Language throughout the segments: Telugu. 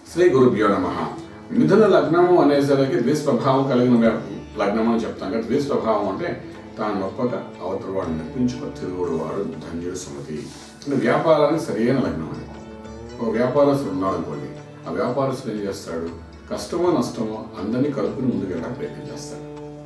శ్రీ గురుభ్యో నమ మిథున లగ్నము అనేసరికి ద్విస్వభావం కలిగిన వ్య- లగ్నం అని చెప్తాం కదా ద్విస్వభావం అంటే తాను నొప్పక అవతల వాడు నప్పించుకొని తిరుగుడు వాడు ధన్యుడు సుమతి అంటే వ్యాపారానికి సరైన లగ్నం అని ఒక వ్యాపారస్తుడు ఉన్నాడు అనుకోండి ఆ వ్యాపారస్తుడు ఏం చేస్తాడు కష్టమో నష్టమో అందరినీ కలుపుని ముందుకు వెళ్ళడానికి ప్రయత్నం చేస్తాడు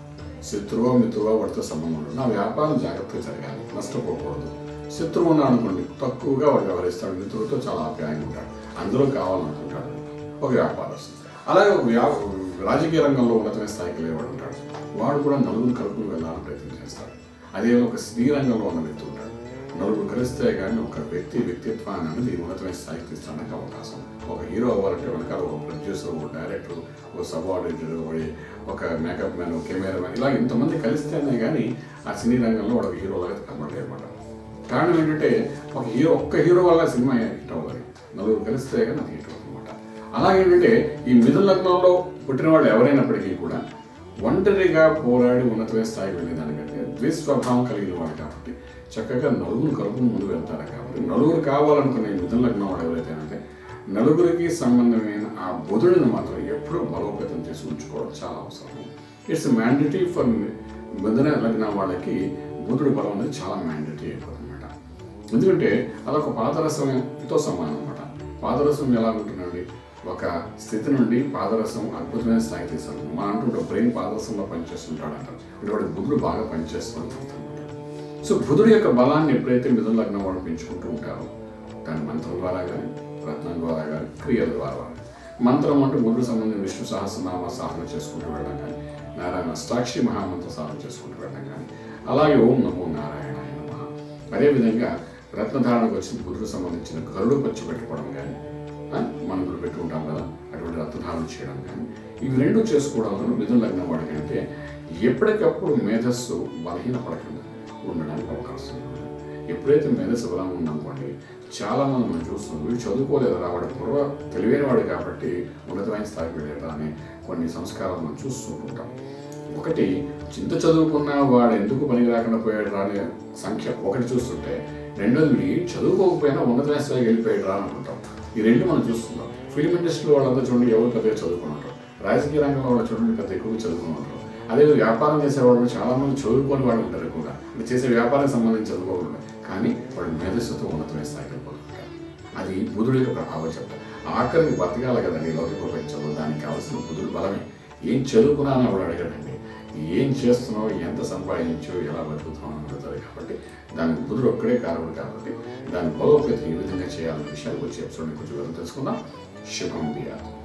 శత్రువో మిత్రువో వాడితో సంబంధం ఉండదు నా వ్యాపారం జాగ్రత్తగా జరగాలి నష్టపోకూడదు శత్రువు ఉన్నాడు అనుకోండి తక్కువగా వాడు వ్యవహరిస్తాడు మిత్రులతో చాలా ఆప్యాయంగా ఉంటాడు అందరూ కావాలనుకుంటాడు ఒక వ్యాపారస్తుడు అలాగే ఒక వ్యా రాజకీయ రంగంలో ఉన్నతమైన స్థాయికి వెళ్ళేవాడు ఉంటాడు వాడు కూడా నలుగురు కలుపుని వెళ్ళాలని ప్రయత్నం చేస్తాడు అదే ఒక స్త్రీ రంగంలో ఉన్న వ్యక్తి ఉంటాడు నలుగురు కలిస్తే కానీ ఒక వ్యక్తి వ్యక్తిత్వాన్ని అనేది ఉన్నతమైన స్థాయికి తీసుకోవడానికి అవకాశం ఒక హీరో అవ్వాలంటే వెనకాల ఒక ప్రొడ్యూసర్ ఒక డైరెక్టర్ ఒక సబ్ ఆడిటర్ ఒక మేకప్ మ్యాన్ ఒక కెమెరా మ్యాన్ ఇలా ఇంతమంది కలిస్తేనే కానీ ఆ సినీ రంగంలో వాడు ఒక హీరో లాగా కనబడలేదు అనమాట కారణం ఏంటంటే ఒక హీరో ఒక్క హీరో వల్ల సినిమా హిట్ అవ్వాలి నలుగురు కలిస్తే కానీ అది హిట్ అవ్వదు అనమాట అలాగేంటంటే ఈ మిథున లగ్నంలో పుట్టిన వాళ్ళు ఎవరైనప్పటికీ కూడా ఒంటరిగా పోరాడి ఉన్నతమైన స్థాయికి వెళ్ళేదానికంటే ద్విస్వభావం కలిగిన వాడు కాబట్టి చక్కగా నలుగురు కలుపుని ముందు వెళ్తారు కాబట్టి నలుగురు కావాలనుకునే ఈ మిథున లగ్నం వాడు ఎవరైతే అంటే నలుగురికి సంబంధమైన ఆ బుధుడిని మాత్రం ఎప్పుడూ బలోపేతం చేసి ఉంచుకోవడం చాలా అవసరం ఇట్స్ మ్యాండేటరీ ఫర్ మిథున లగ్నం వాళ్ళకి బుధుడి బలం అనేది చాలా మ్యాండేటరీ అయిపోతుంది అనమాట ఎందుకంటే అదొక పాదరసంతో సమానం అనమాట పాదరసం ఎలా ఉంటుందండి ఒక స్థితి నుండి పాదరసం అద్భుతమైన స్థాయి తీసుకుంటుంది మనం అంటుంటాం బ్రెయిన్ పాదరసంలో పనిచేస్తుంటాడు అంటారు అంటే వాడి బుధుడు బాగా పనిచేస్తుంటాడు సో బుధుడి యొక్క బలాన్ని ఎప్పుడైతే మిథున లగ్నం వాళ్ళు పెంచుకుంటూ ఉంటారో దాని మంత్రం ద్వారా కానీ రత్నం ద్వారా కానీ క్రియల ద్వారా కానీ మంత్రం అంటే బుధుడు సంబంధించిన విష్ణు సహస్రనామ సాధన చేసుకుంటూ వెళ్ళడం కానీ నారాయణ అష్టాక్షి మహామంత్ర సాధన చేసుకుంటూ వెళ్ళడం కానీ అలాగే ఓం నమో నారాయణ నమః అదేవిధంగా రత్నధారణకు వచ్చిన బుధుడు సంబంధించిన గరుడు పచ్చి పెట్టుకోవడం కానీ ఆ, మనం ఇప్పుడు పెట్టుకుంటాం కదా అటువంటి రత్నధారణ చేయడం కానీ ఇవి రెండు చేసుకోవడం వల్ల మిథున లగ్నం వాడికి అంటే ఎప్పటికప్పుడు మేధస్సు బలహీనపడకుండా ఉండడానికి అవకాశం ఉంది ఎప్పుడైతే మేధస్సు బలంగా ఉందనుకోండి చాలా మంది మనం చూస్తున్నాం వీడు చదువుకోలేదు రా వాడు పూర్వ తెలివైన వాడు కాబట్టి ఉన్నతమైన స్థాయికి వెళ్ళాడు అనే కొన్ని సంస్కారాలు మనం చూస్తూ ఉంటాం ఒకటి చింత చదువుకున్న వాడు ఎందుకు పనికి రాకుండా పోయాడు రా అనే సంఖ్య ఒకటి చూస్తుంటే రెండోది వీడి చదువుకోకపోయినా ఉన్నతమైన స్థాయికి వెళ్ళిపోయాడు రా అని అనుకుంటాం ఈ రెండు మనం చూస్తున్నాం ఫిలిం ఇండస్ట్రీలో వాళ్ళంతా చూడండి ఎవరు పెద్దగా చదువుకుని ఉంటారు రాజకీయ రంగంలో వాళ్ళు చూడండి పెద్ద ఎక్కువగా చదువుకుని ఉంటారు అదే వ్యాపారం చేసేవాళ్ళు చాలా మంది చదువుకొని వాళ్ళు ఉంటారు ఎక్కువగా అంటే చేసే వ్యాపారానికి సంబంధించి చదువుకోకుండా కానీ వాళ్ళు మేధస్సుతో ఉన్నతమైన స్థాయికి వెళ్ళిపోతుంటారు అది బుధుడి యొక్క ప్రభావం చెప్తారు ఆఖరికి బతకాలి కదండి లౌకిక ప్రపంచంలో దానికి కావాల్సిన బుధుడు బలమే ఏం చదువుకున్నా అని వాడు అడగడండి ఏం చేస్తున్నావు ఎంత సంపాదించు ఎలా బతుకుతున్నావు అని అడుగుతారు కాబట్టి దానికి బుధుడు ఒక్కడే కారణం కాబట్టి దాని బలోపేతం ఏ విధంగా చేయాలనే విషయాలు వచ్చే ఎపిసోడ్ కొంచెం వివరం తెలుసుకుందాం శుభం బియాలి